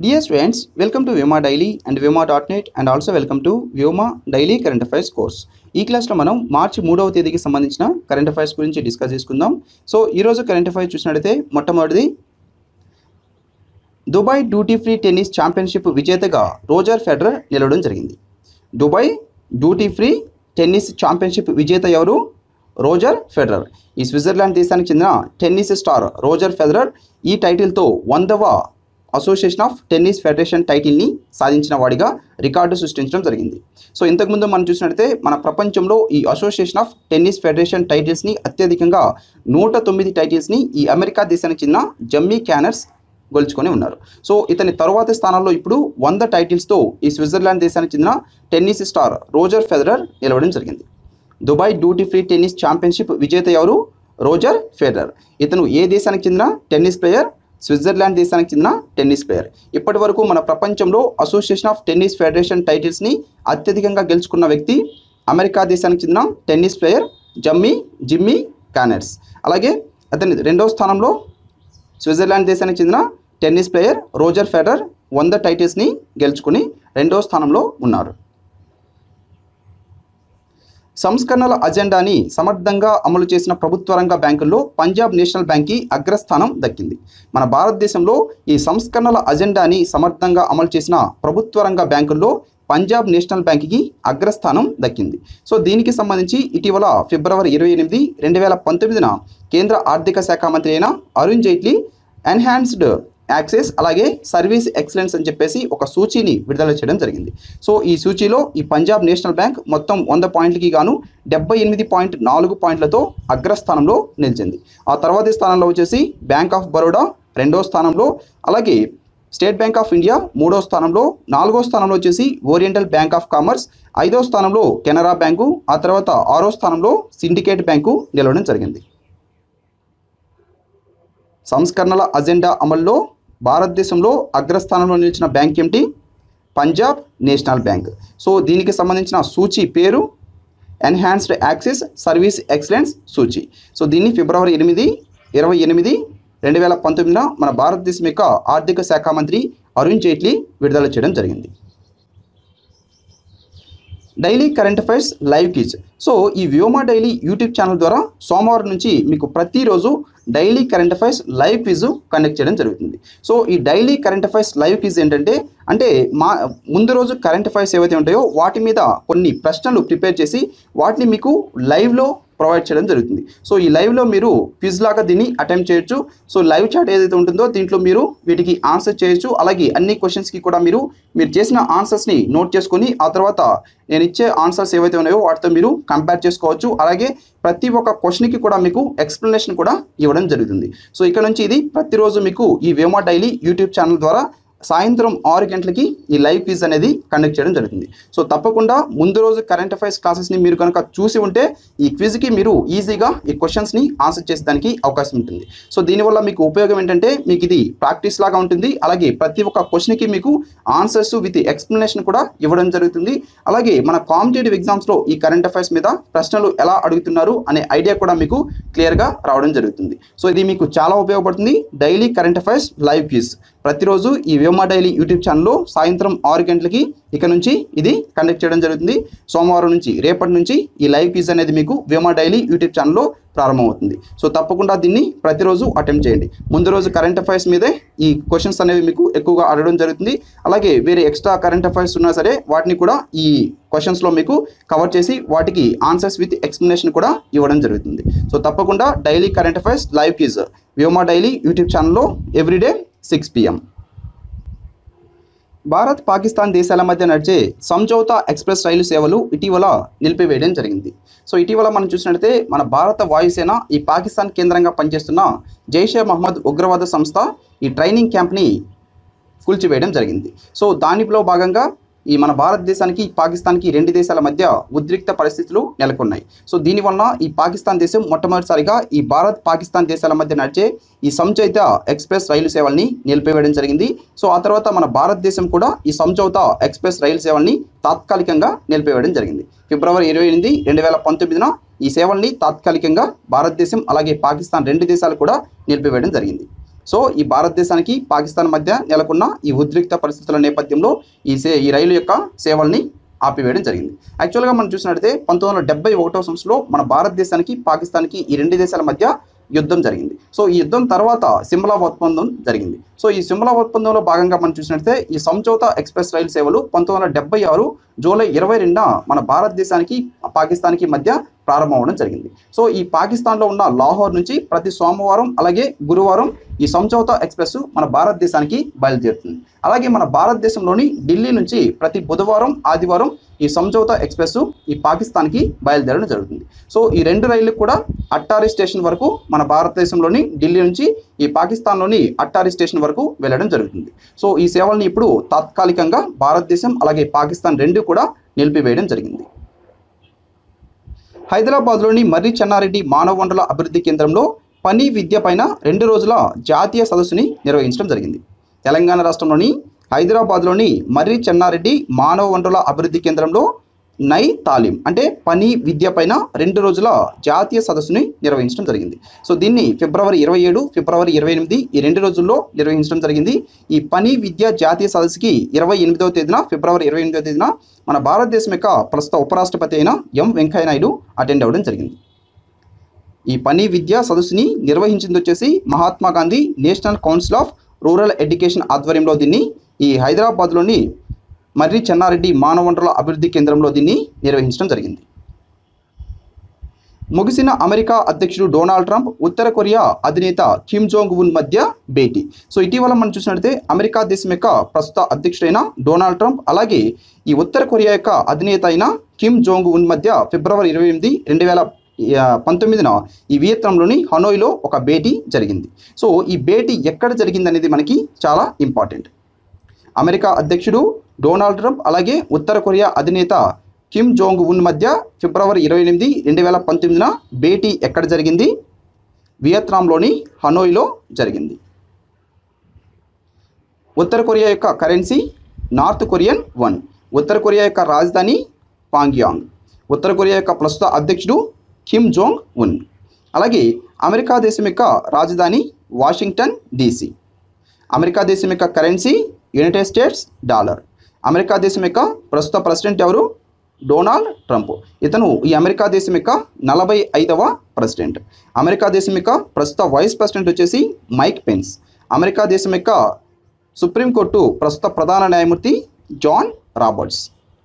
Dear students, welcome to Vyoma Daily and Vyoma.net and also welcome to Vyoma Daily Current Affairs course. ఈ క్లాస్లో మనం మార్చి మూడవ తేదీకి సంబంధించిన కరెంట్ అఫైర్స్ గురించి డిస్కస్ చేసుకుందాం సో ఈరోజు కరెంట్ అఫైర్స్ చూసినట్లయితే మొట్టమొదటిది Dubai duty free tennis championship విజేతగా రోజర్ ఫెడరర్ నిలవడం జరిగింది Dubai duty free tennis championship విజేత ఎవరు రోజర్ ఫెడరర్ ఈ స్విట్జర్లాండ్ దేశానికి చెందిన టెన్నిస్ స్టార్ రోజర్ ఫెడరర్ ఈ టైటిల్తో వందవ అసోసియేషన్ ఆఫ్ టెన్నిస్ ఫెడరేషన్ టైటిల్ని సాధించిన వాడిగా రికార్డు సృష్టించడం జరిగింది సో ఇంతకుముందు మనం చూసినట్లయితే మన ప్రపంచంలో ఈ అసోసియేషన్ ఆఫ్ టెన్నిస్ ఫెడరేషన్ టైటిల్స్ని అత్యధికంగా నూట తొమ్మిది టైటిల్స్ని ఈ అమెరికా దేశానికి చెందిన జమ్మీ క్యానర్స్ గెలుచుకొని ఉన్నారు సో ఇతని తరువాతి స్థానంలో ఇప్పుడు వంద టైటిల్స్తో ఈ స్విట్జర్లాండ్ దేశానికి చెందిన టెన్నిస్ స్టార్ రోజర్ ఫెదరర్ నిలవడం జరిగింది Dubai duty free tennis championship విజేత ఎవరు రోజర్ ఫెడరర్ ఇతను ఏ దేశానికి చెందిన టెన్నిస్ ప్లేయర్ స్విట్జర్లాండ్ దేశానికి చెందిన టెన్నిస్ ప్లేయర్ ఇప్పటి వరకు మన ప్రపంచంలో అసోసియేషన్ ఆఫ్ టెన్నిస్ ఫెడరేషన్ టైటిల్స్ని అత్యధికంగా గెలుచుకున్న వ్యక్తి అమెరికా దేశానికి చెందిన tennis player Jimmy Jimmy Connors అలాగే అతని రెండవ స్థానంలో స్విట్జర్లాండ్ దేశానికి చెందిన టెన్నిస్ ప్లేయర్ రోజర్ ఫెడరర్ వంద టైటిల్స్ని గెలుచుకుని రెండవ స్థానంలో ఉన్నారు సంస్కరణల అజెండాని సమర్థంగా అమలు చేసిన ప్రభుత్వ రంగ బ్యాంకుల్లో పంజాబ్ నేషనల్ బ్యాంక్కి అగ్రస్థానం దక్కింది మన భారతదేశంలో ఈ సంస్కరణల అజెండాని సమర్థంగా అమలు చేసిన ప్రభుత్వ రంగ బ్యాంకుల్లో పంజాబ్ నేషనల్ బ్యాంక్కి అగ్రస్థానం దక్కింది సో దీనికి సంబంధించి ఇటీవల ఫిబ్రవరి ఇరవై ఎనిమిది రెండు వేల పంతొమ్మిదిన కేంద్ర ఆర్థిక శాఖ మంత్రి అయిన అరుణ్ జైట్లీ ఎన్హాన్స్డ్ యాక్సెస్ అలాగే సర్వీస్ ఎక్సలెన్స్ అని చెప్పేసి ఒక సూచీని విడుదల చేయడం జరిగింది సో ఈ సూచీలో ఈ పంజాబ్ నేషనల్ బ్యాంక్ మొత్తం వంద పాయింట్లకి గాను డెబ్బై ఎనిమిది పాయింట్ నాలుగు పాయింట్లతో అగ్రస్థానంలో నిలిచింది ఆ తర్వాతి స్థానంలో వచ్చేసి బ్యాంక్ ఆఫ్ బరోడా రెండో స్థానంలో అలాగే స్టేట్ బ్యాంక్ ఆఫ్ ఇండియా మూడో స్థానంలో నాలుగో స్థానంలో వచ్చేసి ఓరియంటల్ బ్యాంక్ ఆఫ్ కామర్స్ ఐదో స్థానంలో కెనరా బ్యాంకు ఆ తర్వాత ఆరో స్థానంలో సిండికేట్ బ్యాంకు నిలవడం జరిగింది సంస్కరణల అజెండా అమల్లో భారతదేశంలో అగ్రస్థానంలో నిలిచిన బ్యాంక్ ఏమిటి పంజాబ్ నేషనల్ బ్యాంక్ సో దీనికి సంబంధించిన సూచి పేరు ఎన్హాన్స్డ్ యాక్సెస్ సర్వీస్ ఎక్సలెన్స్ సూచి సో దీన్ని ఫిబ్రవరి ఎనిమిది ఇరవై ఎనిమిది రెండు వేల పంతొమ్మిదిన మన భారతదేశం యొక్క ఆర్థిక శాఖ మంత్రి అరుణ్ జైట్లీ విడుదల చేయడం జరిగింది daily current affairs live quiz so ఈ వ్యోమా డైలీ యూట్యూబ్ ఛానల్ ద్వారా సోమవారం నుంచి మీకు ప్రతిరోజు daily current affairs live quiz conduct చేయడం జరుగుతుంది సో ఈ daily current affairs live quiz ఏంటంటే అంటే మా ముందు రోజు కరెంట్ అఫైర్స్ ఏవైతే ఉంటాయో వాటి మీద కొన్ని ప్రశ్నలు ప్రిపేర్ చేసి వాటిని మీకు లైవ్లో ప్రొవైడ్ చేయడం జరుగుతుంది సో ఈ లైవ్లో మీరు క్విజ్ లాగా దీన్ని అటెంప్ట్ చేయొచ్చు సో లైవ్ చాట్ ఏదైతే ఉంటుందో దీంట్లో మీరు వీటికి ఆన్సర్ చేయొచ్చు అలాగే అన్ని క్వశ్చన్స్కి కూడా మీరు మీరు చేసిన ఆన్సర్స్ని నోట్ చేసుకొని ఆ తర్వాత నేను ఇచ్చే ఆన్సర్స్ ఏవైతే ఉన్నాయో వాటితో మీరు కంపేర్ చేసుకోవచ్చు అలాగే ప్రతి ఒక్క క్వశ్చన్కి కూడా మీకు ఎక్స్ప్లెనేషన్ కూడా ఇవ్వడం జరుగుతుంది సో ఇక్కడ నుంచి ఇది ప్రతిరోజు మీకు ఈ వేమా డైలీ యూట్యూబ్ ఛానల్ ద్వారా సాయంత్రం ఆరు గంటలకి ఈ లైవ్ క్విజ్ అనేది కండక్ట్ చేయడం జరుగుతుంది సో తప్పకుండా ముందు రోజు కరెంట్ అఫైర్స్ క్లాసెస్ని మీరు కనుక చూసి ఉంటే ఈ క్విజ్కి మీరు ఈజీగా ఈ క్వశ్చన్స్ని ఆన్సర్ చేసేదానికి అవకాశం ఉంటుంది సో దీనివల్ల మీకు ఉపయోగం ఏంటంటే మీకు ఇది ప్రాక్టీస్ లాగా ఉంటుంది అలాగే ప్రతి ఒక్క క్వశ్చన్కి మీకు ఆన్సర్స్ విత్ ఎక్స్ప్లెనేషన్ కూడా ఇవ్వడం జరుగుతుంది అలాగే మన కాంపిటేటివ్ ఎగ్జామ్స్లో ఈ కరెంట్ అఫైర్స్ మీద ప్రశ్నలు ఎలా అడుగుతున్నారు అనే ఐడియా కూడా మీకు క్లియర్గా రావడం జరుగుతుంది సో ఇది మీకు చాలా ఉపయోగపడుతుంది daily current affairs live quiz ప్రతిరోజు ఈ వ్యోమా డైలీ యూట్యూబ్ ఛానల్లో సాయంత్రం ఆరు గంటలకి ఇక నుంచి ఇది కండక్ట్ చేయడం జరుగుతుంది సోమవారం నుంచి రేపటి నుంచి ఈ లైవ్ క్విజ్ అనేది మీకు వ్యోమా డైలీ యూట్యూబ్ ఛానల్లో ప్రారంభమవుతుంది సో తప్పకుండా దీన్ని ప్రతిరోజు అటెంప్ట్ చేయండి ముందు రోజు కరెంట్ అఫైర్స్ మీదే ఈ క్వశ్చన్స్ అనేవి మీకు ఎక్కువగా అడగడం జరుగుతుంది అలాగే వేరే ఎక్స్ట్రా కరెంట్ అఫైర్స్ ఉన్నా సరే వాటిని కూడా ఈ క్వశ్చన్స్లో మీకు కవర్ చేసి వాటికి ఆన్సర్స్ విత్ ఎక్స్ప్లెనేషన్ కూడా ఇవ్వడం జరుగుతుంది సో తప్పకుండా daily current affairs live quiz Vyoma daily YouTube ఛానల్లో everyday six PM Bharat Pakistan దేశాల మధ్య నడిచే సంజౌతా ఎక్స్ప్రెస్ రైలు సేవలు ఇటీవల నిలిపివేయడం జరిగింది సో ఇటీవల మనం చూసినట్లయితే మన భారత వాయుసేన ఈ పాకిస్తాన్ కేంద్రంగా పనిచేస్తున్న జైషే మహమ్మద్ ఉగ్రవాద సంస్థ ఈ ట్రైనింగ్ క్యాంప్ని కూల్చివేయడం జరిగింది సో దానిలో భాగంగా ఈ మన భారతదేశానికి పాకిస్తాన్కి రెండు దేశాల మధ్య ఉద్రిక్త పరిస్థితులు నెలకొన్నాయి సో దీనివల్ల ఈ పాకిస్తాన్ దేశం మొట్టమొదటిసారిగా ఈ భారత్ పాకిస్తాన్ దేశాల మధ్య నడిచే ఈ సంచయిత ఎక్స్ప్రెస్ రైలు సేవల్ని నిలిపివేయడం జరిగింది సో ఆ తర్వాత మన భారతదేశం కూడా ఈ సంచౌత ఎక్స్ప్రెస్ రైలు సేవల్ని తాత్కాలికంగా నిలిపివేయడం జరిగింది ఫిబ్రవరి ఇరవై ఎనిమిది రెండు వేల పంతొమ్మిదిన ఈ సేవల్ని తాత్కాలికంగా భారతదేశం అలాగే పాకిస్తాన్ రెండు దేశాలు కూడా నిలిపివేయడం జరిగింది సో ఈ భారతదేశానికి పాకిస్తాన్ మధ్య నెలకొన్న ఈ ఉద్రిక్త పరిస్థితుల నేపథ్యంలో ఈ సే ఈ రైలు యొక్క సేవల్ని ఆపివేయడం జరిగింది యాక్చువల్గా మనం చూసినట్లయితే పంతొమ్మిది వందల డెబ్బై ఒకటో సంవత్సరంలో మన భారతదేశానికి పాకిస్తాన్కి ఈ రెండు దేశాల మధ్య యుద్ధం జరిగింది సో ఈ యుద్ధం తర్వాత సిమ్లా ఒప్పందం జరిగింది సో ఈ సిమ్లా ఒప్పందంలో భాగంగా మనం చూసినట్లయితే ఈ సంచోత ఎక్స్ప్రెస్ రైలు సేవలు పంతొమ్మిది వందల డెబ్బై ఆరు జూలై ఇరవై రెండున మన భారతదేశానికి పాకిస్తాన్కి మధ్య ప్రారంభం అవడం జరిగింది సో ఈ పాకిస్తాన్లో ఉన్న లాహోర్ నుంచి ప్రతి సోమవారం అలాగే గురువారం ఈ సంచోత ఎక్స్ప్రెస్ మన భారతదేశానికి బయలుదేరుతుంది అలాగే మన భారతదేశంలోని ఢిల్లీ నుంచి ప్రతి బుధవారం ఆదివారం ఈ సంజౌతా ఎక్స్ప్రెస్ ఈ పాకిస్తాన్కి బయలుదేరడం జరుగుతుంది సో ఈ రెండు రైళ్లు కూడా అట్టారీ స్టేషన్ వరకు మన భారతదేశంలోని ఢిల్లీ నుంచి ఈ పాకిస్తాన్లోని అట్టారీ స్టేషన్ వరకు వెళ్ళడం జరుగుతుంది సో ఈ సేవల్ని ఇప్పుడు తాత్కాలికంగా భారతదేశం అలాగే పాకిస్తాన్ రెండు కూడా నిలిపివేయడం జరిగింది హైదరాబాద్లోని మర్రి చెన్నారెడ్డి మానవ వనరుల అభివృద్ధి కేంద్రంలో పని విద్య పైన రెండు రోజుల జాతీయ సదస్సుని నిర్వహించడం జరిగింది తెలంగాణ రాష్ట్రంలోని హైదరాబాద్లోని మర్రి చెన్నారెడ్డి మానవ వనరుల అభివృద్ధి కేంద్రంలో నై తాలీం అంటే పని విద్య పైన రెండు రోజుల జాతీయ సదస్సుని నిర్వహించడం జరిగింది సో దీన్ని ఫిబ్రవరి ఇరవై ఏడు ఫిబ్రవరి ఇరవై ఎనిమిది ఈ రెండు రోజుల్లో నిర్వహించడం జరిగింది ఈ పని విద్య జాతీయ సదస్సుకి ఇరవై ఎనిమిదవ తేదీన ఫిబ్రవరి ఇరవై ఎనిమిదవ తేదీన మన భారతదేశం యొక్క ప్రస్తుత ఉపరాష్ట్రపతి అయిన ఎం వెంకయ్య నాయుడు అటెండ్ అవ్వడం జరిగింది ఈ పని విద్యా సదస్సుని నిర్వహించింది వచ్చేసి Mahatma Gandhi national council of rural education ఆధ్వర్యంలో దీన్ని ఈ హైదరాబాద్లోని మర్రి చెన్నారెడ్డి మానవ వనరుల అభివృద్ధి కేంద్రంలో దీన్ని నిర్వహించడం జరిగింది ముగిసిన అమెరికా అధ్యక్షుడు డొనాల్డ్ ట్రంప్ ఉత్తర కొరియా అధినేత కిమ్ జోంగ్ ఉన్ మధ్య భేటీ సో ఇటీవల మనం చూసినట్లయితే అమెరికా దేశం యొక్క ప్రస్తుత అధ్యక్షుడైన డొనాల్డ్ ట్రంప్ అలాగే ఈ ఉత్తర కొరియా యొక్క అధినేత అయిన కిమ్ జోంగ్ ఉన్ మధ్య ఫిబ్రవరి ఇరవై ఎనిమిది రెండు వేల ఆ, పంతొమ్మిదిన ఈ వియత్నాంలోని హనోయిలో ఒక భేటీ జరిగింది సో ఈ భేటీ ఎక్కడ జరిగింది అనేది మనకి చాలా ఇంపార్టెంట్ అమెరికా అధ్యక్షుడు డొనాల్డ్ ట్రంప్ అలాగే ఉత్తర కొరియా అధినేత కిమ్ జోంగ్ ఉన్ మధ్య ఫిబ్రవరి ఇరవై ఎనిమిది రెండు వేల పంతొమ్మిదిన భేటీ ఎక్కడ జరిగింది వియత్నాంలోని హనోయిలో జరిగింది ఉత్తర కొరియా యొక్క కరెన్సీ నార్త్ కొరియన్ వన్ ఉత్తర కొరియా యొక్క రాజధాని పాంగ్యాంగ్ ఉత్తర కొరియా యొక్క ప్రస్తుత అధ్యక్షుడు కిమ్ జోంగ్ ఉన్ అలాగే అమెరికా దేశం యొక్క రాజధాని వాషింగ్టన్ డీసీ అమెరికా దేశం యొక్క currency United States dollar America దేశం యొక్క ప్రస్తుత ప్రెసిడెంట్ ఎవరు డొనాల్డ్ ట్రంప్ ఇతను ఈ అమెరికా దేశం యొక్క నలభై ఐదవ ప్రెసిడెంట్ అమెరికా దేశం యొక్క ప్రస్తుత వైస్ ప్రెసిడెంట్ వచ్చేసి మైక్ పెన్స్ అమెరికా దేశం యొక్క సుప్రీంకోర్టు ప్రస్తుత ప్రధాన న్యాయమూర్తి జాన్ రాబర్ట్స్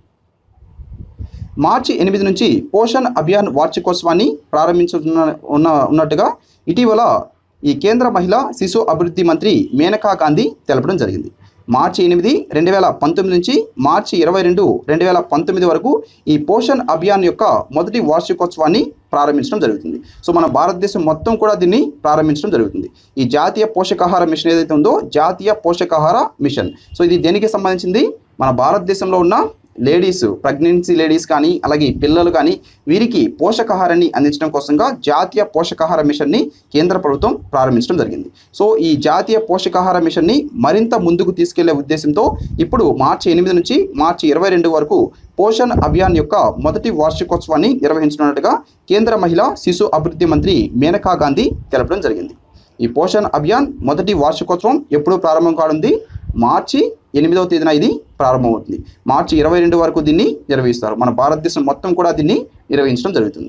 మార్చి ఎనిమిది నుంచి పోషణ్ అభియాన్ వార్షికోత్సవాన్ని ప్రారంభించున్న ఉన్న ఉన్నట్టుగా ఇటీవల ఈ కేంద్ర మహిళా శిశు అభివృద్ధి మంత్రి మేనకా గాంధీ తెలపడం జరిగింది మార్చి ఎనిమిది రెండు వేల పంతొమ్మిది నుంచి మార్చి ఇరవై రెండు రెండు వేల పంతొమ్మిది వరకు ఈ పోషణ్ అభియాన్ యొక్క మొదటి వార్షికోత్సవాన్ని ప్రారంభించడం జరుగుతుంది సో మన భారతదేశం మొత్తం కూడా దీన్ని ప్రారంభించడం జరుగుతుంది ఈ జాతీయ పోషకాహార మిషన్ ఏదైతే ఉందో జాతీయ పోషకాహార మిషన్ సో ఇది దేనికి సంబంధించింది మన భారతదేశంలో ఉన్న లేడీస్ ప్రెగ్నెన్సీ లేడీస్ కానీ అలాగే పిల్లలు కానీ వీరికి పోషకాహారాన్ని అందించడం కోసంగా జాతీయ పోషకాహార మిషన్ని కేంద్ర ప్రభుత్వం ప్రారంభించడం జరిగింది సో ఈ జాతీయ పోషకాహార మిషన్ని మరింత ముందుకు తీసుకెళ్లే ఉద్దేశంతో ఇప్పుడు మార్చి ఎనిమిది నుంచి మార్చి ఇరవై రెండు వరకు పోషణ్ అభియాన్ యొక్క మొదటి వార్షికోత్సవాన్ని నిర్వహించనున్నట్టుగా కేంద్ర మహిళా శిశు అభివృద్ధి మంత్రి మేనకా గాంధీ తెలపడం జరిగింది ఈ పోషణ్ అభియాన్ మొదటి వార్షికోత్సవం ఎప్పుడు ప్రారంభం కానుంది మార్చి ఎనిమిదవ తేదీన ఇది ప్రారంభమవుతుంది మార్చి ఇరవై రెండు వరకు దీన్ని నిర్వహిస్తారు మన భారతదేశం మొత్తం కూడా దీన్ని నిర్వహించడం జరుగుతుంది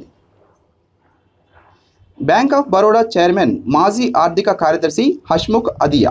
బ్యాంక్ ఆఫ్ బరోడా చైర్మన్ మాజీ ఆర్థిక కార్యదర్శి హష్ముఖ్ అదియా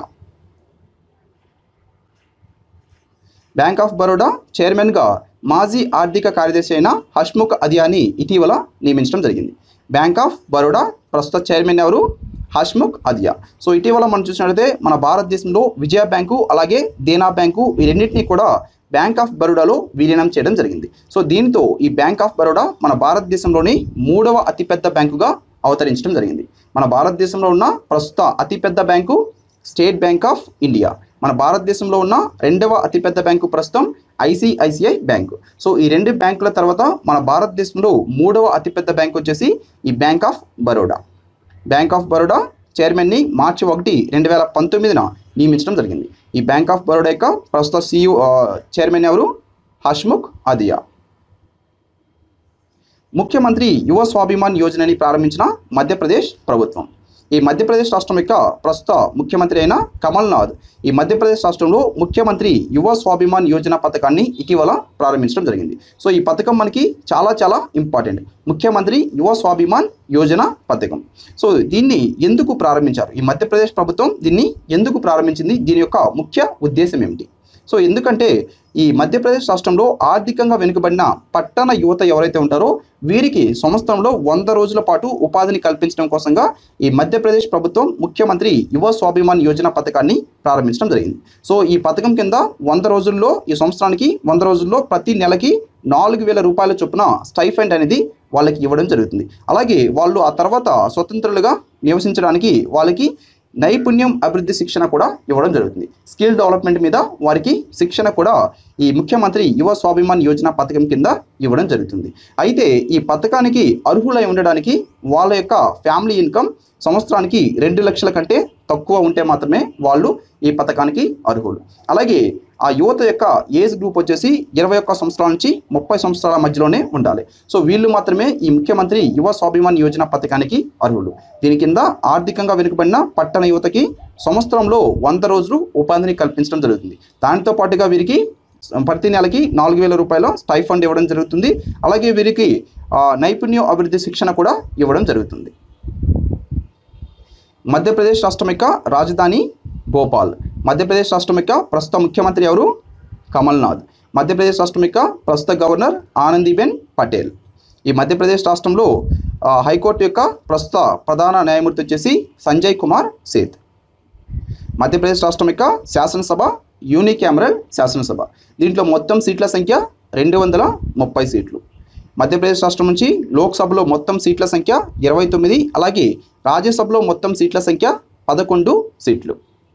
బ్యాంక్ ఆఫ్ బరోడా చైర్మన్గా మాజీ ఆర్థిక కార్యదర్శి అయిన హష్ముఖ్ అదియాని ఇటీవల నియమించడం జరిగింది బ్యాంక్ ఆఫ్ బరోడా ప్రస్తుత చైర్మన్ ఎవరు హష్ముఖ్ అదియా సో ఇటీవల మనం చూసినట్లయితే మన భారతదేశంలో విజయ బ్యాంకు అలాగే దేనా బ్యాంకు ఈ రెండింటినీ కూడా బ్యాంక్ ఆఫ్ బరోడాలో విలీనం చేయడం జరిగింది సో దీంతో ఈ బ్యాంక్ ఆఫ్ బరోడా మన భారతదేశంలోని మూడవ అతిపెద్ద బ్యాంకుగా అవతరించడం జరిగింది మన భారతదేశంలో ఉన్న ప్రస్తుత అతిపెద్ద bank state bank of India మన భారతదేశంలో ఉన్న రెండవ అతిపెద్ద బ్యాంకు ప్రస్తుతం ఐసిఐసిఐ బ్యాంకు సో ఈ రెండు బ్యాంకుల తర్వాత మన భారతదేశంలో మూడవ అతిపెద్ద బ్యాంక్ వచ్చేసి ఈ bank of Baroda bank of Baroda చైర్మన్ని మార్చి ఒకటి రెండు వేల పంతొమ్మిదిన నియమించడం జరిగింది ఈ బ్యాంక్ ఆఫ్ బరోడా యొక్క ప్రస్తుత సిఇఓ చైర్మన్ ఎవరు హష్ముఖ్ అదియా ముఖ్యమంత్రి యువ స్వాభిమాన్ యోజనని ప్రారంభించిన మధ్యప్రదేశ్ ప్రభుత్వం ఈ మధ్యప్రదేశ్ రాష్ట్రం యొక్క ప్రస్తుత ముఖ్యమంత్రి అయిన కమల్నాథ్ ఈ మధ్యప్రదేశ్ రాష్ట్రంలో ముఖ్యమంత్రి యువ స్వాభిమాన్ యోజన పథకాన్ని ఇటీవల ప్రారంభించడం జరిగింది సో ఈ పథకం మనకి చాలా చాలా ఇంపార్టెంట్ ముఖ్యమంత్రి యువ స్వాభిమాన్ యోజన పథకం సో దీన్ని ఎందుకు ప్రారంభించారు ఈ మధ్యప్రదేశ్ ప్రభుత్వం దీన్ని ఎందుకు ప్రారంభించింది దీని యొక్క ముఖ్య ఉద్దేశం ఏమిటి సో ఎందుకంటే ఈ మధ్యప్రదేశ్ రాష్ట్రంలో ఆర్థికంగా వెనుకబడిన పట్టణ యువత ఎవరైతే ఉంటారో వీరికి సంవత్సరంలో వంద రోజుల పాటు ఉపాధిని కల్పించడం కోసంగా ఈ మధ్యప్రదేశ్ ప్రభుత్వం ముఖ్యమంత్రి యువ స్వాభిమాన్ యోజన పథకాన్ని ప్రారంభించడం జరిగింది సో ఈ పథకం కింద వంద రోజుల్లో ఈ సంవత్సరానికి వంద రోజుల్లో ప్రతి నెలకి నాలుగు వేల రూపాయల చొప్పున స్టైఫండ్ అనేది వాళ్ళకి ఇవ్వడం జరుగుతుంది అలాగే వాళ్ళు ఆ తర్వాత స్వతంత్రులుగా నివసించడానికి వాళ్ళకి నైపుణ్యం అభివృద్ధి శిక్షణ కూడా ఇవ్వడం జరుగుతుంది స్కిల్ డెవలప్మెంట్ మీద వారికి శిక్షణ కూడా ఈ ముఖ్యమంత్రి యువ స్వాభిమాన్ యోజన పథకం కింద ఇవ్వడం జరుగుతుంది అయితే ఈ పథకానికి అర్హులై ఉండడానికి వాళ్ళ యొక్క ఫ్యామిలీ ఇన్కమ్ సంవత్సరానికి రెండు లక్షల కంటే తక్కువ ఉంటే మాత్రమే వాళ్ళు ఈ పథకానికి అర్హులు అలాగే ఆ యువత యొక్క ఏజ్ గ్రూప్ వచ్చేసి ఇరవై ఒక్క సంవత్సరాల నుంచి ముప్పై సంవత్సరాల మధ్యలోనే ఉండాలి సో వీళ్ళు మాత్రమే ఈ ముఖ్యమంత్రి యువ స్వాభిమాన్ యోజన పథకానికి అర్హులు దీని కింద ఆర్థికంగా వెనుకబడిన పట్టణ యువతకి సంవత్సరంలో వంద రోజులు ఉపాధిని కల్పించడం జరుగుతుంది దానితో పాటుగా వీరికి ప్రతి నెలకి నాలుగు వేల రూపాయల స్టైఫండ్ ఇవ్వడం జరుగుతుంది అలాగే వీరికి ఆ, నైపుణ్య అభివృద్ధి శిక్షణ కూడా ఇవ్వడం జరుగుతుంది మధ్యప్రదేశ్ రాష్ట్రం యొక్క రాజధాని భోపాల్ మధ్యప్రదేశ్ రాష్ట్రం యొక్క ప్రస్తుత ముఖ్యమంత్రి ఎవరు కమల్నాథ్ మధ్యప్రదేశ్ రాష్ట్రం యొక్క ప్రస్తుత గవర్నర్ ఆనందీబెన్ పటేల్ ఈ మధ్యప్రదేశ్ రాష్ట్రంలో ఆ, హైకోర్టు యొక్క ప్రస్తుత ప్రధాన న్యాయమూర్తి వచ్చేసి సంజయ్ కుమార్ సేత్ మధ్యప్రదేశ్ రాష్ట్రం యొక్క శాసనసభ యూనికామరల్ శాసనసభ దీంట్లో మొత్తం సీట్ల సంఖ్య రెండు వందల ముప్పై సీట్లు మధ్యప్రదేశ్ రాష్ట్రం నుంచి లోక్సభలో మొత్తం సీట్ల సంఖ్య ఇరవై తొమ్మిది అలాగే రాజ్యసభలో మొత్తం సీట్ల సంఖ్య పదకొండు సీట్లు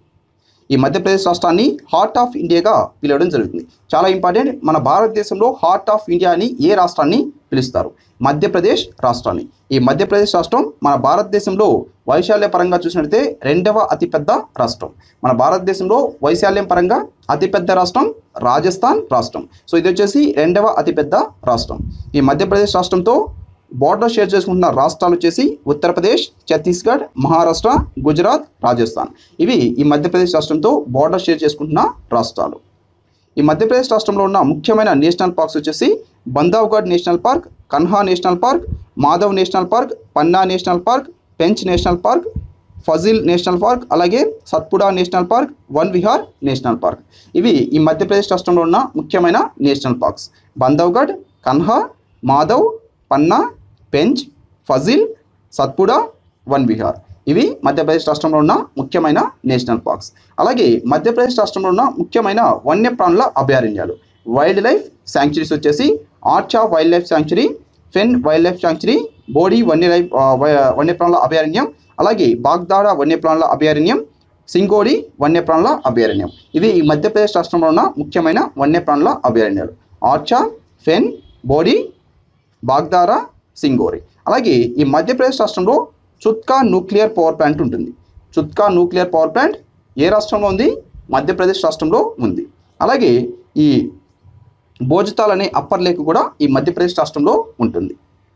ఈ మధ్యప్రదేశ్ రాష్ట్రాన్ని హార్ట్ ఆఫ్ ఇండియాగా పిలవడం జరుగుతుంది చాలా ఇంపార్టెంట్ మన భారతదేశంలో హార్ట్ ఆఫ్ ఇండియా అని ఏ రాష్ట్రాన్ని పిలుస్తారు మధ్యప్రదేశ్ రాష్ట్రాన్ని ఈ మధ్యప్రదేశ్ రాష్ట్రం మన భారతదేశంలో వైశాల్య పరంగా చూసినట్లయితే రెండవ అతిపెద్ద రాష్ట్రం మన భారతదేశంలో వైశాల్యం పరంగా అతిపెద్ద రాష్ట్రం రాజస్థాన్ రాష్ట్రం సో ఇది వచ్చేసి రెండవ అతిపెద్ద రాష్ట్రం ఈ మధ్యప్రదేశ్ రాష్ట్రంతో బార్డర్ షేర్ చేసుకుంటున్న రాష్ట్రాలు వచ్చేసి ఉత్తరప్రదేశ్ ఛత్తీస్గఢ్ మహారాష్ట్ర గుజరాత్ రాజస్థాన్ ఇవి ఈ మధ్యప్రదేశ్ రాష్ట్రంతో బార్డర్ షేర్ చేసుకుంటున్న రాష్ట్రాలు ఈ మధ్యప్రదేశ్ రాష్ట్రంలో ఉన్న ముఖ్యమైన నేషనల్ పార్క్స్ వచ్చేసి Bandhavgarh national park Kanha national park Madhav national park Panna national park Pench national park fossil national park అలాగే Satpura national park Van Vihar national park ఇవి ఈ మధ్యప్రదేశ్ రాష్ట్రంలో ఉన్న ముఖ్యమైన national parks Bandhavgarh Kanha Madhav Panna Pench fossil Satpura Van Vihar ఇవి మధ్యప్రదేశ్ రాష్ట్రంలో ఉన్న ముఖ్యమైన నేషనల్ పార్క్స్ అలాగే మధ్యప్రదేశ్ రాష్ట్రంలో ఉన్న ముఖ్యమైన వన్యప్రాణుల అభయారణ్యాలు వైల్డ్ లైఫ్ శాంక్చురీస్ వచ్చేసి Orchha wild life sanctuary Fen wild life sanctuary Bori వన్య లైఫ్ ఆ, వ- వన్యప్రాణుల అభయారణ్యం అలాగే బాగ్దాడ వన్యప్రాణుల అభయారణ్యం సింగోడి వన్యప్రాణుల అభయారణ్యం ఇవి ఈ మధ్యప్రదేశ్ రాష్ట్రంలో ఉన్న ముఖ్యమైన వన్యప్రాణుల అభయారణ్యాలు ఆర్చా ఫెన్ బోడీ బాగ్దారా సింగోరి అలాగే ఈ మధ్యప్రదేశ్ రాష్ట్రంలో చుత్కా న్యూక్లియర్ పవర్ ప్లాంట్ ఉంటుంది చుత్కా న్యూక్లియర్ పవర్ ప్లాంట్ ఏ రాష్ట్రంలో ఉంది మధ్యప్రదేశ్ రాష్ట్రంలో ఉంది అలాగే ఈ భోజతాల్ అనే అప్పర్ లేక్ కూడా ఈ మధ్యప్రదేశ్ రాష్ట్రంలో ఉంటుంది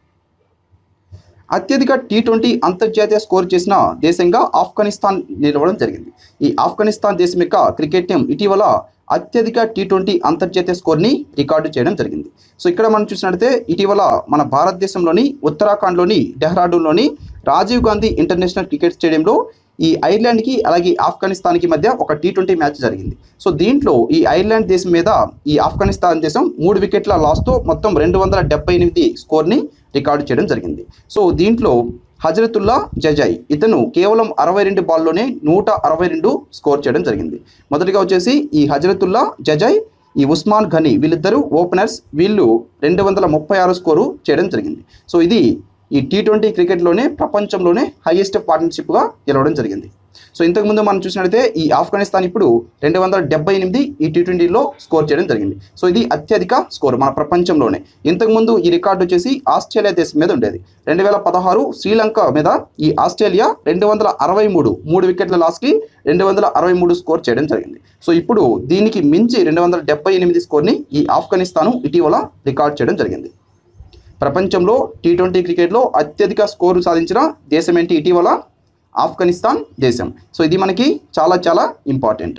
అత్యధిక టీ ట్వంటీ అంతర్జాతీయ స్కోర్ చేసిన దేశంగా ఆఫ్ఘనిస్తాన్ నిలవడం జరిగింది ఈ ఆఫ్ఘనిస్తాన్ దేశం యొక్క క్రికెట్ టీం ఇటీవల అత్యధిక టీ ట్వంటీ అంతర్జాతీయ స్కోర్ని రికార్డు చేయడం జరిగింది సో ఇక్కడ మనం చూసినట్లయితే ఇటీవల మన భారతదేశంలోని ఉత్తరాఖండ్లోని డెహ్రాడూన్లోని రాజీవ్ గాంధీ ఇంటర్నేషనల్ క్రికెట్ స్టేడియంలో ఈ ఐర్లాండ్కి అలాగే ఆఫ్ఘనిస్తాన్కి మధ్య ఒక టీ ట్వంటీ మ్యాచ్ జరిగింది సో దీంట్లో ఈ ఐర్లాండ్ దేశం మీద ఈ ఆఫ్ఘనిస్తాన్ దేశం మూడు వికెట్ల లాస్తో మొత్తం రెండు వందల డెబ్బై ఎనిమిది స్కోర్ని రికార్డు చేయడం జరిగింది సో దీంట్లో హజరతుల్లా జజాయ్ ఇతను కేవలం అరవై రెండు బాల్లోనే నూట అరవై రెండు స్కోర్ చేయడం జరిగింది మొదటిగా వచ్చేసి ఈ హజరతుల్లా జజాయ్ ఈ ఉస్మాన్ ఘనీ వీళ్ళిద్దరూ ఓపెనర్స్ వీళ్ళు రెండు వందల ముప్పై ఆరు స్కోరు చేయడం జరిగింది సో ఇది ఈ టీ ట్వంటీ క్రికెట్లోనే ప్రపంచంలోనే హైయెస్ట్ పార్ట్నర్షిప్గా గెలవడం జరిగింది సో ఇంతకుముందు మనం చూసినట్లయితే ఈ ఆఫ్ఘనిస్తాన్ ఇప్పుడు రెండు వందల డెబ్బై ఎనిమిది ఈ టీ ట్వంటీలో స్కోర్ చేయడం జరిగింది సో ఇది అత్యధిక స్కోర్ మన ప్రపంచంలోనే ఇంతకుముందు ఈ రికార్డు వచ్చేసి ఆస్ట్రేలియా దేశం మీద ఉండేది రెండు వేల పదహారు శ్రీలంక మీద ఈ ఆస్ట్రేలియా రెండు వందల అరవై మూడు మూడు వికెట్ల లాస్కి రెండు వందల అరవై మూడు స్కోర్ చేయడం జరిగింది సో ఇప్పుడు దీనికి మించి రెండు వందల డెబ్బై ఎనిమిది స్కోర్ని ఈ ఆఫ్ఘనిస్తాను ఇటీవల రికార్డ్ చేయడం జరిగింది ప్రపంచంలో టీ ట్వంటీ క్రికెట్లో అత్యధిక స్కోరు సాధించిన దేశం ఏంటి ఇటీవల ఆఫ్ఘనిస్తాన్ దేశం సో ఇది మనకి చాలా చాలా ఇంపార్టెంట్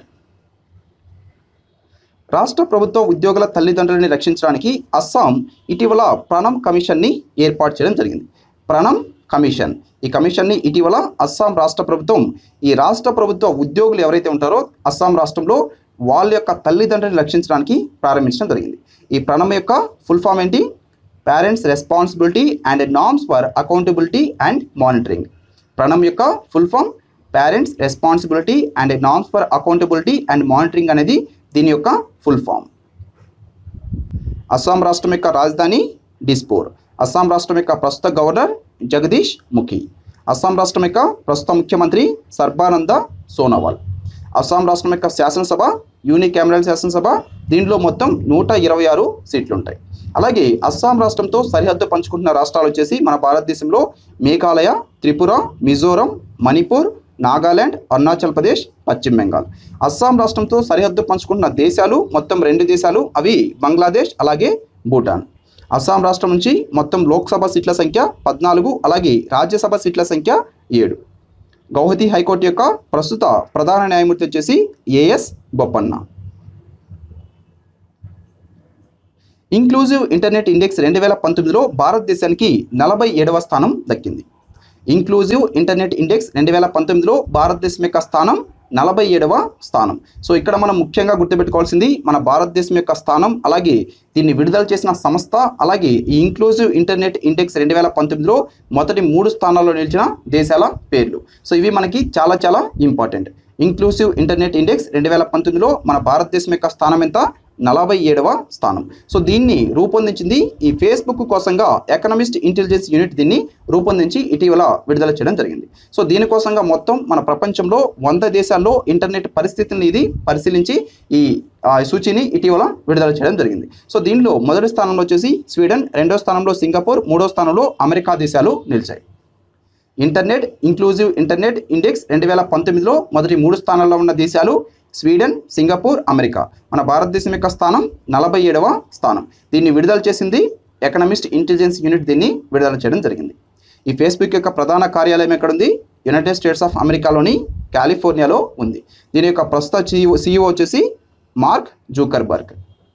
రాష్ట్ర ప్రభుత్వ ఉద్యోగుల తల్లిదండ్రులని రక్షించడానికి అస్సాం ఇటీవల ప్రణమ్ కమిషన్ని ఏర్పాటు చేయడం జరిగింది ప్రణమ్ కమిషన్ ఈ కమిషన్ని ఇటీవల అస్సాం రాష్ట్ర ప్రభుత్వం ఈ రాష్ట్ర ప్రభుత్వ ఉద్యోగులు ఎవరైతే ఉంటారో అస్సాం రాష్ట్రంలో వాళ్ళ యొక్క తల్లిదండ్రులను రక్షించడానికి ప్రారంభించడం జరిగింది ఈ ప్రణమ్ యొక్క ఫుల్ ఫామ్ ఏంటి parents responsibility and norms for accountability and monitoring Pranam యొక్క full form parents responsibility and norms for accountability and monitoring అనేది దీని యొక్క ఫుల్ ఫామ్ అస్సాం రాష్ట్రం యొక్క రాజధాని డిస్పూర్ అస్సాం రాష్ట్రం యొక్క ప్రస్తుత గవర్నర్ జగదీష్ ముఖి అస్సాం రాష్ట్రం యొక్క ప్రస్తుత ముఖ్యమంత్రి సర్బానంద సోనోవాల్ అస్సాం రాష్ట్రం యొక్క శాసనసభ యూనికామరల్ శాసనసభ దీనిలో మొత్తం నూట ఇరవై ఆరు సీట్లు ఉంటాయి అలాగే అస్సాం రాష్ట్రంతో సరిహద్దు పంచుకుంటున్న రాష్ట్రాలు వచ్చేసి మన భారతదేశంలో మేఘాలయ త్రిపుర మిజోరం మణిపూర్ నాగాలాండ్ అరుణాచల్ ప్రదేశ్ పశ్చిమ బెంగాల్ అస్సాం రాష్ట్రంతో సరిహద్దు పంచుకుంటున్న దేశాలు మొత్తం రెండు దేశాలు అవి బంగ్లాదేశ్ అలాగే భూటాన్ అస్సాం రాష్ట్రం నుంచి మొత్తం లోక్సభ సీట్ల సంఖ్య పద్నాలుగు అలాగే రాజ్యసభ సీట్ల సంఖ్య ఏడు గౌహతి హైకోర్టు యొక్క ప్రస్తుత ప్రధాన న్యాయమూర్తి వచ్చేసి A S Bopanna inclusive internet index రెండు వేల పంతొమ్మిదిలో భారతదేశానికి నలభై ఏడవ స్థానం దక్కింది ఇంక్లూజివ్ ఇంటర్నెట్ ఇండెక్స్ రెండు వేల పంతొమ్మిదిలో భారతదేశం యొక్క స్థానం నలభై ఏడవ స్థానం సో ఇక్కడ మనం ముఖ్యంగా గుర్తుపెట్టుకోవాల్సింది మన భారతదేశం యొక్క స్థానం అలాగే దీన్ని విడుదల చేసిన సంస్థ అలాగే ఈ ఇంక్లూజివ్ ఇంటర్నెట్ ఇండెక్స్ రెండు వేల పంతొమ్మిదిలో మొదటి మూడు స్థానాల్లో నిలిచిన దేశాల పేర్లు సో ఇవి మనకి చాలా చాలా ఇంపార్టెంట్ ఇంక్లూసివ్ ఇంటర్నెట్ ఇండెక్స్ రెండు వేల పంతొమ్మిదిలో మన భారతదేశం యొక్క స్థానం ఎంత నలభై ఏడవ స్థానం సో దీన్ని రూపొందించింది ఈ ఫేస్బుక్ కోసంగా ఎకనమిస్ట్ ఇంటెలిజెన్స్ యూనిట్ దీన్ని రూపొందించి ఇటీవల విడుదల చేయడం జరిగింది సో దీనికోసంగా మొత్తం మన ప్రపంచంలో వంద దేశాల్లో ఇంటర్నెట్ పరిస్థితిని ఇది పరిశీలించి ఈ ఆ, సూచీని ఇటీవల విడుదల చేయడం జరిగింది సో దీనిలో మొదటి స్థానంలో వచ్చేసి స్వీడన్ రెండో స్థానంలో సింగపూర్ మూడో స్థానంలో అమెరికా దేశాలు నిలిచాయి ఇంటర్నెట్ ఇంక్లూజివ్ ఇంటర్నెట్ ఇండెక్స్ రెండు వేల పంతొమ్మిదిలో మొదటి మూడు స్థానాల్లో ఉన్న దేశాలు స్వీడన్ సింగపూర్ అమెరికా మన భారతదేశం యొక్క స్థానం నలభై ఏడవ స్థానం దీన్ని విడుదల చేసింది ఎకనమిస్ట్ ఇంటెలిజెన్స్ యూనిట్ దీన్ని విడుదల చేయడం జరిగింది ఈ ఫేస్బుక్ యొక్క ప్రధాన కార్యాలయం ఎక్కడుంది యునైటెడ్ స్టేట్స్ ఆఫ్ అమెరికాలోని కాలిఫోర్నియాలో ఉంది దీని యొక్క ప్రస్తుత CEO సీఈఓ వచ్చేసి Mark Zuckerberg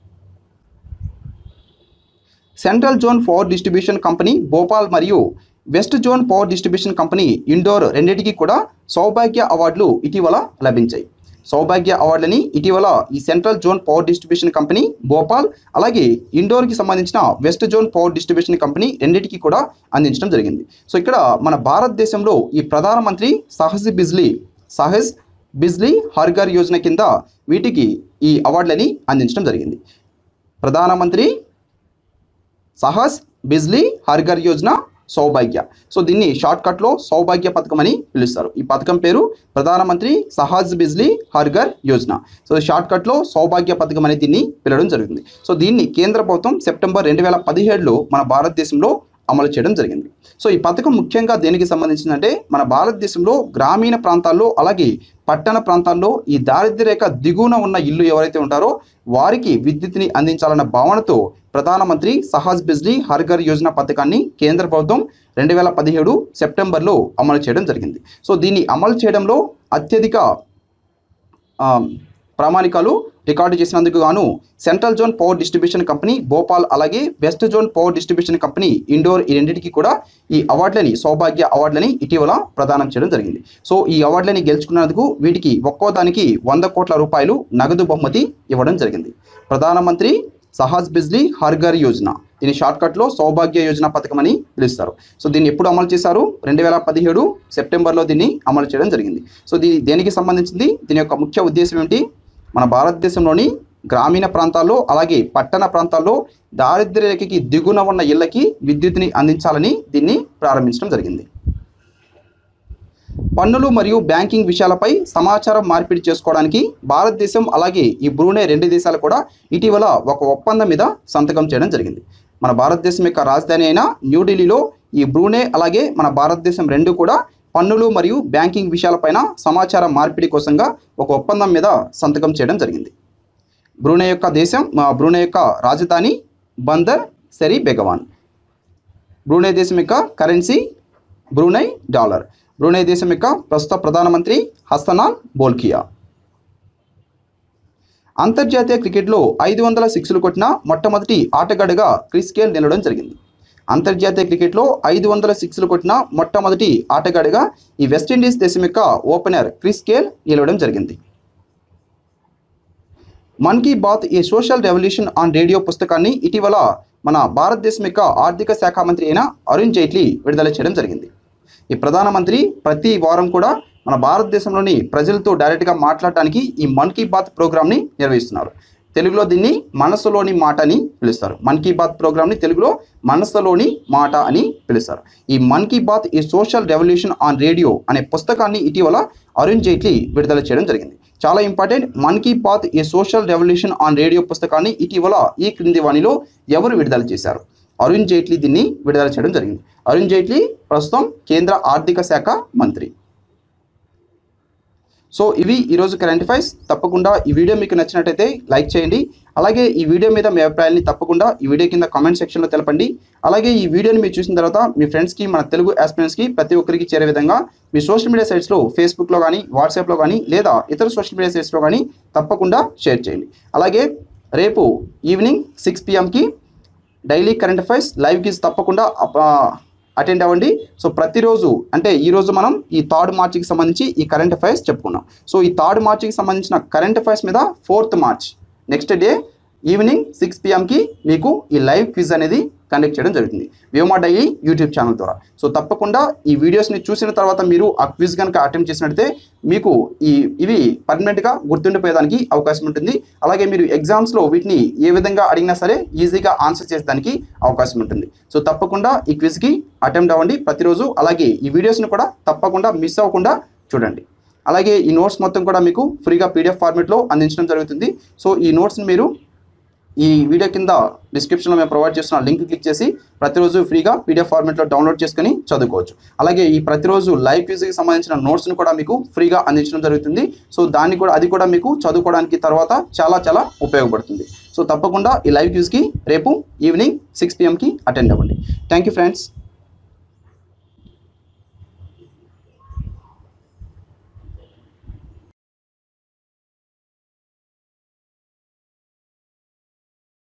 central zone power distribution company Bhopal మరియు west zone power distribution company Indore రెండింటికి కూడా సౌభాగ్య అవార్డులు ఇటీవల లభించాయి సౌభాగ్య అవార్డులని ఇటీవల ఈ central zone power distribution company Bhopal అలాగే ఇండోర్కి సంబంధించిన west zone power distribution company రెండింటికి కూడా అందించడం జరిగింది సో ఇక్కడ మన భారతదేశంలో ఈ ప్రధానమంత్రి సహజ్ బిజ్లీ సహజ్ బిజ్లీ హర్ఘర్ యోజన కింద వీటికి ఈ అవార్డులని అందించడం జరిగింది ప్రధానమంత్రి సహస్ బిజ్లీ హర్ఘర్ యోజన సౌభాగ్య సో దీన్ని షార్ట్కట్లో సౌభాగ్య పథకం అని పిలుస్తారు ఈ పథకం పేరు ప్రధానమంత్రి సహజ్ బిజ్లీ హర్ఘర్ యోజన సో షార్ట్కట్లో సౌభాగ్య పథకం అని దీన్ని పిలవడం జరుగుతుంది సో దీన్ని కేంద్ర ప్రభుత్వం సెప్టెంబర్ రెండు వేల పదిహేడులో మన భారతదేశంలో అమలు చేయడం జరిగింది సో ఈ పథకం ముఖ్యంగా దేనికి సంబంధించిందంటే మన భారతదేశంలో గ్రామీణ ప్రాంతాల్లో అలాగే పట్టణ ప్రాంతాల్లో ఈ దారిద్ర్య రేఖ దిగువన ఉన్న ఇల్లు ఎవరైతే ఉంటారో వారికి విద్యుత్ని అందించాలన్న భావనతో ప్రధానమంత్రి సహజ్ బిజ్లీ హర్ఘర్ యోజన పథకాన్ని కేంద్ర ప్రభుత్వం రెండు వేల పదిహేడు సెప్టెంబర్లో అమలు చేయడం జరిగింది సో దీన్ని అమలు చేయడంలో అత్యధిక ఆ, ప్రామాణికాలు రికార్డు చేసినందుకు గాను central zone power distribution company Bhopal అలాగే west zone power distribution company Indore ఈ రెండింటికి కూడా ఈ అవార్డులని సౌభాగ్య అవార్డులని ఇటీవల ప్రదానం చేయడం జరిగింది సో ఈ అవార్డులని గెలుచుకున్నందుకు వీటికి ఒక్కో దానికి వంద కోట్ల రూపాయలు నగదు బహుమతి ఇవ్వడం జరిగింది ప్రధానమంత్రి సహాజ్ బిజ్లీ హర్ఘర్ యోజన దీని షార్ట్కట్లో సౌభాగ్య యోజన పథకం అని పిలుస్తారు సో దీన్ని ఎప్పుడు అమలు చేశారు రెండు వేల పదిహేడు సెప్టెంబర్లో దీన్ని అమలు చేయడం జరిగింది సో దీని దేనికి సంబంధించింది దీని యొక్క ముఖ్య ఉద్దేశం ఏంటి మన భారతదేశంలోని గ్రామీణ ప్రాంతాల్లో అలాగే పట్టణ ప్రాంతాల్లో దారిద్ర్య రేఖకి దిగున ఉన్న ఇళ్ళకి విద్యుత్ని అందించాలని దీన్ని ప్రారంభించడం జరిగింది పన్నులు మరియు బ్యాంకింగ్ విషయాలపై సమాచారం మార్పిడి చేసుకోవడానికి భారతదేశం అలాగే ఈ బ్రూనై రెండు దేశాలు కూడా ఇటీవల ఒక ఒప్పందం మీద సంతకం చేయడం జరిగింది మన భారతదేశం యొక్క రాజధాని అయిన న్యూఢిల్లీలో ఈ బ్రూనై అలాగే మన భారతదేశం రెండు కూడా పన్నులు మరియు బ్యాంకింగ్ విషయాలపైన సమాచార మార్పిడి కోసంగా ఒక ఒప్పందం మీద సంతకం చేయడం జరిగింది బ్రూనై యొక్క దేశం మా బ్రూనై యొక్క రాజధాని బందర్ సెరీ బెగవాన్ బ్రూనై దేశం యొక్క కరెన్సీ బ్రూనై డాలర్ బ్రూనై దేశం యొక్క ప్రస్తుత ప్రధానమంత్రి హసనాన్ బోల్కియా అంతర్జాతీయ క్రికెట్లో ఐదు వందల సిక్స్లు కొట్టిన మొట్టమొదటి ఆటగాడుగా క్రిస్ గేల్ నిలవడం జరిగింది అంతర్జాతీయ క్రికెట్లో ఐదు వందల సిక్స్లు కొట్టిన మొట్టమొదటి ఆటగాడిగా ఈ వెస్టిండీస్ దేశం యొక్క ఓపెనర్ క్రిస్ గేల్ నిలవడం జరిగింది Mann Ki Baat a social revolution on radio పుస్తకాన్ని ఇటీవల మన భారతదేశం యొక్క ఆర్థిక శాఖ మంత్రి అయిన అరుణ్ జైట్లీ విడుదల చేయడం జరిగింది ఈ ప్రధానమంత్రి ప్రతి వారం కూడా మన భారతదేశంలోని ప్రజలతో డైరెక్ట్గా మాట్లాడటానికి ఈ మన్ కీ బాత్ ప్రోగ్రామ్ని నిర్వహిస్తున్నారు తెలుగులో దీన్ని మనసులోని మాట అని పిలుస్తారు మన్ కీ బాత్ ప్రోగ్రామ్ని తెలుగులో మనసులోని మాట అని పిలుస్తారు ఈ మన్ కీ బాత్ ఈ సోషల్ రెవల్యూషన్ ఆన్ రేడియో అనే పుస్తకాన్ని ఇటీవల అరుణ్ జైట్లీ విడుదల చేయడం జరిగింది చాలా ఇంపార్టెంట్ మన్ కీ బాత్ ఈ సోషల్ రెవల్యూషన్ ఆన్ రేడియో పుస్తకాన్ని ఇటీవల ఈ క్రింది వాణిలో ఎవరు విడుదల చేశారు అరుణ్ జైట్లీ దీన్ని విడుదల చేయడం జరిగింది అరుణ్ జైట్లీ ప్రస్తుతం కేంద్ర ఆర్థిక శాఖ మంత్రి సో ఇవి ఈరోజు కరెంట్ అఫైర్స్ తప్పకుండా ఈ వీడియో మీకు నచ్చినట్టయితే లైక్ చేయండి అలాగే ఈ వీడియో మీద మీ అభిప్రాయాన్ని తప్పకుండా ఈ వీడియో కింద కామెంట్ సెక్షన్లో తెలపండి అలాగే ఈ వీడియోని మీరు చూసిన తర్వాత మీ ఫ్రెండ్స్కి మన తెలుగు ఆస్పిరెంట్స్కి ప్రతి ఒక్కరికి చేరే విధంగా మీ సోషల్ మీడియా సైట్స్లో ఫేస్బుక్లో కానీ వాట్సాప్లో కానీ లేదా ఇతర సోషల్ మీడియా సైట్స్లో కానీ తప్పకుండా షేర్ చేయండి అలాగే రేపు ఈవినింగ్ సిక్స్ పిఎంకి daily current affairs live quiz తప్పకుండా అటెండ్ అవ్వండి సో ప్రతిరోజు అంటే ఈ రోజు మనం ఈ థర్డ్ మార్చికి సంబంధించి ఈ కరెంట్ అఫైర్స్ చెప్పుకున్నాం సో ఈ థర్డ్ మార్చికి సంబంధించిన కరెంట్ అఫైర్స్ మీద fourth March next day evening six పిఎంకి మీకు ఈ లైవ్ క్విజ్ అనేది కండక్ట్ చేయడం జరుగుతుంది వ్యోమా డైలీ యూట్యూబ్ ఛానల్ ద్వారా సో తప్పకుండా ఈ వీడియోస్ని చూసిన తర్వాత మీరు ఆ క్విజ్ కనుక అటెంప్ట్ చేసినట్లయితే మీకు ఈ ఇవి పర్మనెంట్గా గుర్తుండిపోయేదానికి అవకాశం ఉంటుంది అలాగే మీరు ఎగ్జామ్స్లో వీటిని ఏ విధంగా అడిగినా సరే ఈజీగా ఆన్సర్ చేసేదానికి అవకాశం ఉంటుంది సో తప్పకుండా ఈ క్విజ్కి అటెంప్ట్ అవ్వండి ప్రతిరోజు అలాగే ఈ వీడియోస్ని కూడా తప్పకుండా మిస్ అవ్వకుండా చూడండి అలాగే ఈ నోట్స్ మొత్తం కూడా మీకు ఫ్రీగా పీడిఎఫ్ ఫార్మేట్లో అందించడం జరుగుతుంది సో ఈ నోట్స్ని మీరు ఈ వీడియో కింద డిస్క్రిప్షన్లో మేము ప్రొవైడ్ చేస్తున్న లింక్ క్లిక్ చేసి ప్రతిరోజు ఫ్రీగా పీడిఎఫ్ ఫార్మేట్లో డౌన్లోడ్ చేసుకొని చదువుకోవచ్చు అలాగే ఈ ప్రతిరోజు లైవ్ క్విజ్కి సంబంధించిన నోట్స్ని కూడా మీకు ఫ్రీగా అందించడం జరుగుతుంది సో దాన్ని కూడా అది కూడా మీకు చదువుకోవడానికి తర్వాత చాలా చాలా ఉపయోగపడుతుంది సో తప్పకుండా ఈ లైవ్ క్విజ్కి రేపు ఈవినింగ్ సిక్స్ పిఎంకి అటెండ్ అవ్వండి థ్యాంక్ యూ ఫ్రెండ్స్